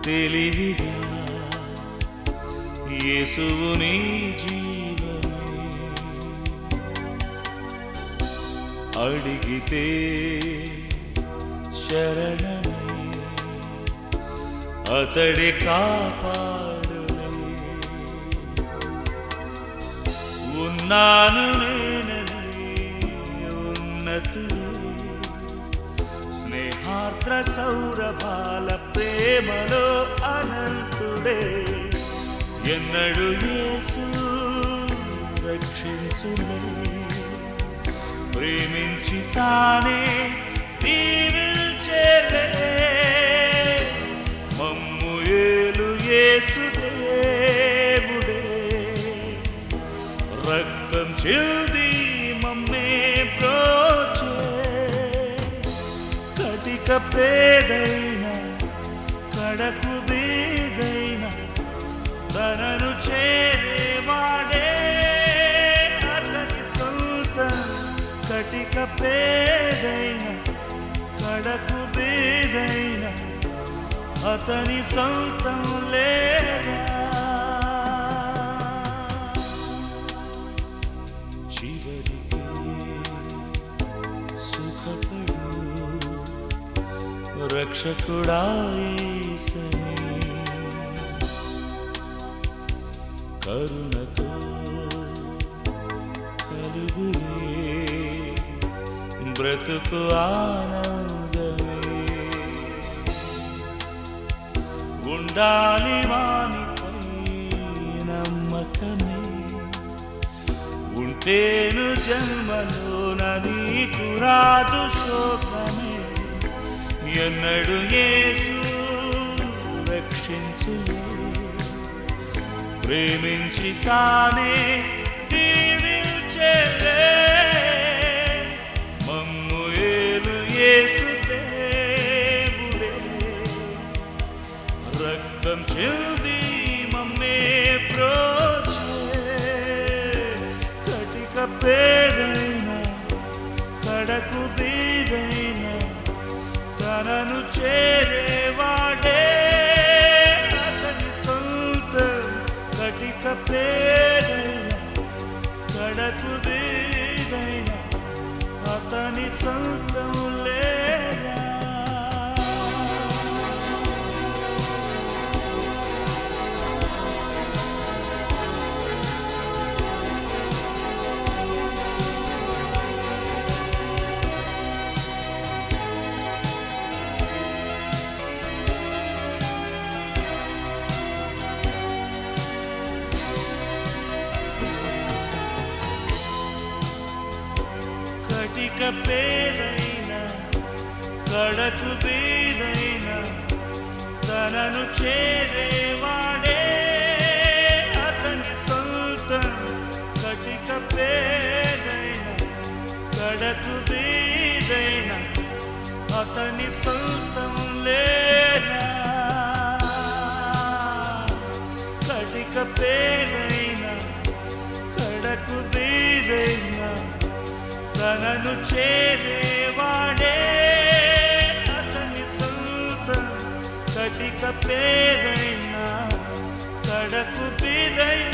తెలివిగా యేసువు నీ జీవమే అడిగితే శరణమే అతడి కాపాడులే ఉన్నాను నేననే ఉన్నతుడే స్నేహార్ద్ర సౌరభాల ప్రేమలో అనంతుడే ఎన్నడు యేసు రక్షించులే ప్రేమించి తానే దీవిల్చేలే మమ్ము ఏలు యేసు దేవుడే రక్తం చిల్ది మమ్మే ప్రోచే కటిక పేదైన కడకు బీదైన తనను చేరేవాడే అతని సొంత కటిక పేదైన కడకు బీదైన అతని సొంతం లేదా చివరికి సుఖపడు రక్షకుడాయేసని కరుణతో కలుగులే బ్రతుకు ఆనందమే ఉండాలి వానిపై నమ్మకమే ఉంటేను జన్మలోన నీకు రాదు శోకమే ఎన్నడు యేసు రక్షించులే ప్రేమించి తానే దీవించేలే మమ్ము ఏలు యేసు దేవుడే రక్తం చెల్ది మమ్మే ప్రోచే కటిక పేదైన కడకు బీదైన తనను చేరేవాడే అతని సొంత కటిక పేదైన కడకు బీదైన అతని సొంతం లేరా కటిక పేదైన కడకు బీదైన తనను చేరేవాడే అతని సొంతం కటిక పేదైన కడకు బీదైన అతని సొంతం లేనా కటిక పేదైన కడకు బీదైన తనను చేరేవాడే అతని సొంతం కటిక పేదైన కడకు బీదైన